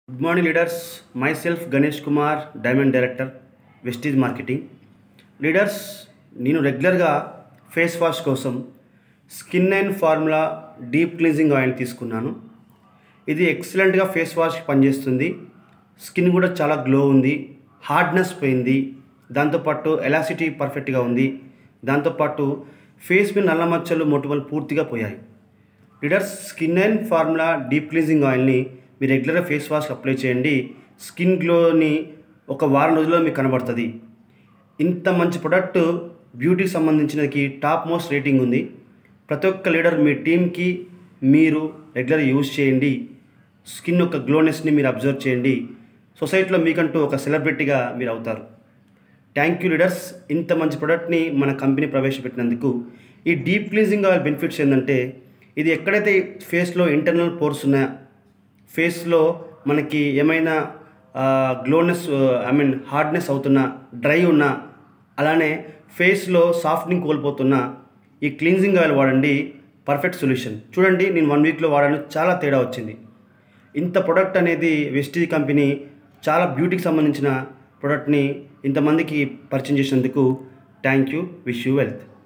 good morning leaders myself Ganesh Kumar diamond director Vestige marketing leaders నేను రెగ్యులర్గా face wash కోసం skin and formula deep cleansing oil తీసుకున్నాను ఇది ఎక్సలెంట్గా ఫేస్ వాష్కి పనిచేస్తుంది స్కిన్ కూడా చాలా గ్లో ఉంది హార్డ్నెస్ పోయింది దాంతోపాటు ఎలాసిటీ పర్ఫెక్ట్గా ఉంది దాంతోపాటు ఫేస్ మీద నల్ల మచ్చలు మొటిమలు పూర్తిగా పోయాయి leaders skin and formula deep cleansing ఆయిల్ని మీరు రెగ్యులర్గా ఫేస్ వాష్ అప్లై చేయండి స్కిన్ గ్లోని ఒక వారం రోజుల్లో మీకు కనబడుతుంది ఇంత మంచి ప్రొడక్ట్ బ్యూటీకి సంబంధించినకి టాప్ మోస్ట్ రేటింగ్ ఉంది ప్రతి ఒక్క లీడర్ మీ టీంకి మీరు రెగ్యులర్ యూజ్ చేయండి స్కిన్ యొక్క గ్లోనెస్ని మీరు అబ్జర్వ్ చేయండి సొసైటీలో మీకంటూ ఒక సెలబ్రిటీగా మీరు అవుతారు థ్యాంక్ యూ లీడర్స్ ఇంత మంచి ప్రోడక్ట్ని మన కంపెనీ ప్రవేశపెట్టినందుకు ఈ డీప్ క్లీన్జింగ్ ఆయిల్ బెనిఫిట్స్ ఏంటంటే ఇది ఎక్కడైతే ఫేస్లో ఇంటర్నల్ పోర్స్ ఉన్నాయో ఫేస్లో మనకి ఏమైనా గ్లోనెస్ ఐ మీన్ హార్డ్నెస్ అవుతున్నా డ్రై ఉన్నా అలానే ఫేస్లో సాఫ్ట్నింగ్ కోల్పోతున్నా ఈ క్లీన్జింగ్ ఆయిల్ వాడండి పర్ఫెక్ట్ సొల్యూషన్ చూడండి నేను వన్ వీక్లో వాడాను చాలా తేడా వచ్చింది ఇంత ప్రొడక్ట్ అనేది వెస్టీజ్ కంపెనీ చాలా బ్యూటీకి సంబంధించిన ప్రొడక్ట్ని ఇంతమందికి పరిచయం చేసినందుకు thank you wish you wealth